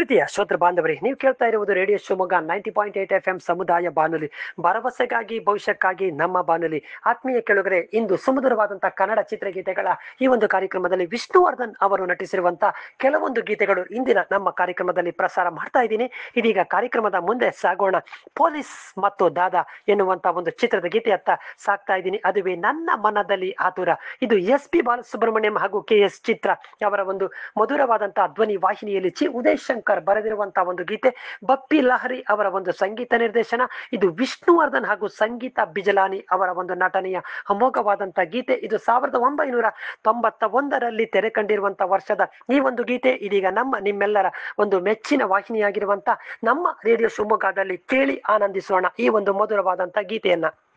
ಪ್ರೀತಿಯ ಶ್ರೋತೃ ಬಾಂಧವರೇ ನೀವು ಕೇಳ್ತಾ ಇರುವುದು radio Shivamogga ninety point eight F M ಸಮುದಾಯ ಬಾನುಲಿ ಭರವಸೆಗಾಗಿ ಭವಿಷ್ಯಕ್ಕಾಗಿ ನಮ್ಮ ಬಾನುಲಿ ಆತ್ಮೀಯ ಕೆಳಗರೆ ಇಂದು ಸುಮಧುರವಾದಂತಹ ಕನ್ನಡ ಚಿತ್ರಗೀತೆಗಳ ಈ ಒಂದು ಕಾರ್ಯಕ್ರಮದಲ್ಲಿ ವಿಷ್ಣುವರ್ಧನ್ ಅವರು ನಟಿಸಿರುವಂತಹ ಕೆಲವೊಂದು ಗೀತೆಗಳು ಇಂದಿನ ನಮ್ಮ ಕಾರ್ಯಕ್ರಮದಲ್ಲಿ ಪ್ರಸಾರ ಮಾಡ್ತಾ ಇದ್ದೀನಿ ಇದೀಗ ಕಾರ್ಯಕ್ರಮದ ಮುಂದೆ ಸಾಗೋಣ ಪೊಲೀಸ್ ಮತ್ತು ದಾದಾ ಎನ್ನುವಂತ ಒಂದು ಚಿತ್ರದ ಗೀತೆಯತ್ತ ಸಾಕ್ತಾ ಇದ್ದೀನಿ ಅದುವೇ ನನ್ನ ಮನದಲ್ಲಿ ಆತುರ ಇದು ಎಸ್ ಪಿ ಬಾಲಸುಬ್ರಹ್ಮಣ್ಯಂ ಹಾಗೂ ಕೆ ಎಸ್ ಚಿತ್ರ ಅವರ ಒಂದು ಮಧುರವಾದಂತಹ ಧ್ವನಿ ವಾಹಿನಿಯಲ್ಲಿ ಚಿ ಉದಯ್ ಶಂಕರ್ ಬರೆದಿರುವಂತಹ ಒಂದು ಗೀತೆ ಬಪ್ಪಿ ಲಹರಿ ಅವರ ಒಂದು ಸಂಗೀತ ನಿರ್ದೇಶನ ಇದು ವಿಷ್ಣುವರ್ಧನ್ ಹಾಗೂ ಸಂಗೀತ ಬಿಜಲಾನಿ ಅವರ ಒಂದು ನಟನೆಯ ಅಮೋಘವಾದಂತಹ ಗೀತೆ ಇದು ಸಾವಿರದ ಒಂಬೈನೂರ ತೊಂಬತ್ತ ಒಂದರಲ್ಲಿ ತೆರೆ ಕಂಡಿರುವಂತಹ ವರ್ಷದ ಈ ಒಂದು ಗೀತೆ ಇದೀಗ ನಮ್ಮ ನಿಮ್ಮೆಲ್ಲರ ಒಂದು ಮೆಚ್ಚಿನ ವಾಹಿನಿಯಾಗಿರುವಂತ ನಮ್ಮ ರೇಡಿಯೋ ಶಿವಮೊಗ್ಗದಲ್ಲಿ ಕೇಳಿ ಆನಂದಿಸೋಣ ಈ ಒಂದು ಮಧುರವಾದಂತಹ ಗೀತೆಯನ್ನ